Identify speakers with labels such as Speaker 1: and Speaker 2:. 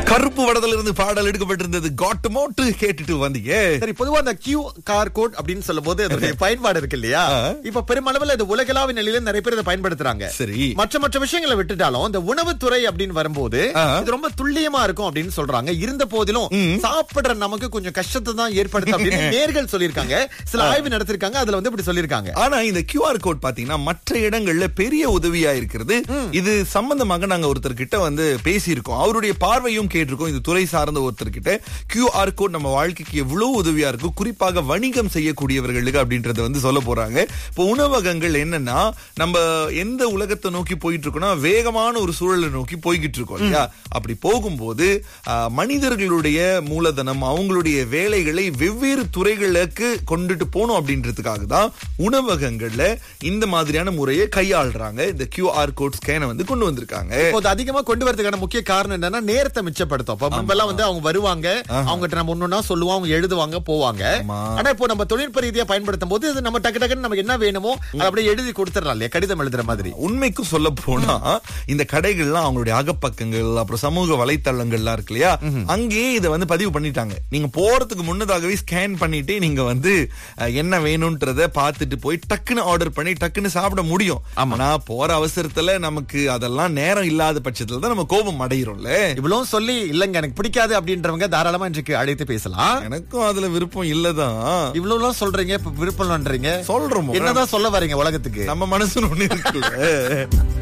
Speaker 1: கருப்பு வடத்துல இருந்து பாடல் எடுக்கப்பட்டிருந்தது காட்டு மோட்டு கேட்டுட்டு வந்தீங்க
Speaker 2: சரி பொதுவா அந்த கியூ கார் கோட் அப்படின்னு சொல்லும் போது அதனுடைய பயன்பாடு இருக்கு இல்லையா
Speaker 1: ஆ.
Speaker 2: இப்ப பெருமளவுல இது உலகளாவிய நிலையில நிறைய பேர் இதை பயன்படுத்துறாங்க
Speaker 1: சரி
Speaker 2: மற்ற மற்ற விஷயங்களை விட்டுட்டாலும் இந்த உணவுத்துறை அப்படின்னு வரும்போது
Speaker 1: ஆ.
Speaker 2: இது ரொம்ப துல்லியமா இருக்கும் அப்படின்னு சொல்றாங்க இருந்த போதிலும் சாப்பிடுற நமக்கு கொஞ்சம் கஷ்டத்தை தான் ஏற்படுத்து அப்படின்னு நேர்கள் சொல்லியிருக்காங்க சில ஆய்வு நடத்திருக்காங்க அதுல வந்து இப்படி சொல்லியிருக்காங்க
Speaker 1: ஆனா இந்த கியூஆர் கோட் பாத்தீங்கன்னா மற்ற இடங்கள்ல பெரிய உதவியா இருக்கிறது இது சம்பந்தமாக நாங்க ஒருத்தர் கிட்ட வந்து பேசியிருக்கோம் அவருடைய பார்வையும் கேட்டிருக்கோம் இது துறை சார்ந்த ஒருத்தர் கிட்ட கியூஆர் கோட் நம்ம வாழ்க்கைக்கு எவ்வளவு உதவியா இருக்கும் குறிப்பாக வணிகம் செய்யக்கூடியவர்களுக்கு அப்படின்றத வந்து சொல்ல போறாங்க இப்போ உணவகங்கள் என்னன்னா நம்ம எந்த உலகத்தை நோக்கி போயிட்டு இருக்கோம்னா வேகமான ஒரு சூழலை நோக்கி போய்கிட்டு இருக்கோம் இல்லையா அப்படி போகும்போது ஆ, மனிதர்களுடைய மூலதனம் அவங்களுடைய வேலைகளை வெவ்வேறு துறைகளுக்கு கொண்டுட்டு போகணும் அப்படின்றதுக்காக தான் உணவகங்கள்ல இந்த மாதிரியான முறையை கையாளுறாங்க இந்த கியூஆர் கோட் ஸ்கேனை வந்து கொண்டு வந்திருக்காங்க
Speaker 2: இப்போ அது அதிகமா கொண்டு வரதுக்கான முக்கிய காரணம் என்னன்னா நேரத்தை மிச்சப்படுத்தும் இப்ப முன்பெல்லாம் வந்து அவங்க வருவாங்க அவங்ககிட்ட நம்ம ஒன்னொன்னா சொல்லுவோம் அவங்க எழுதுவாங்க போவாங்க
Speaker 1: ஆமா.
Speaker 2: ஆனா இப்போ நம்ம தொழில்நுட்ப ரீதியா பயன்படுத்தும் போது இது நம்ம டக்கு டக்குன்னு நமக்கு என்ன வேணுமோ அதை அப்படியே எழுதி கொடுத்துடலாம் இல்லையா கடிதம் எழுதுற மாதிரி
Speaker 1: உண்மைக்கும் சொல்ல போனா இந்த கடைகள்லாம் அவங்களுடைய அகப்பக்கங்கள் அப்புறம் சமூக வலைத்தளங்கள்லாம் இருக்கு இல்லையா அங்கேயே இதை வந்து பதிவு பண்ணிட்டாங்க நீங்க போறதுக்கு முன்னதாகவே ஸ்கேன் பண்ணிட்டு நீங்க வந்து அஹ், என்ன வேணும்ன்றத பார்த்துட்டு போய் டக்குன்னு ஆர்டர் பண்ணி டக்குன்னு சாப்பிட முடியும் ஆனா போற அவசரத்துல நமக்கு அதெல்லாம் நேரம் இல்லாத பட்சத்துல தான் நம்ம கோபம் அடைகிறோம்ல
Speaker 2: இவ்வளவு சொல்லி இல்லங்க எனக்கு பிடிக்காது அப்படின்றவங்க தாராளமா இன்றைக்கு அழைத்து பேசலாம்
Speaker 1: எனக்கும் அதுல விருப்பம் இல்லதான்
Speaker 2: இவ்வளவு சொல்றீங்க இப்ப விருப்பம்ன்றீங்க
Speaker 1: சொல்றோம்
Speaker 2: என்னதான் சொல்ல வரீங்க உலகத்துக்கு
Speaker 1: நம்ம மனசுன்னு ஒண்ணு இருக்குல்ல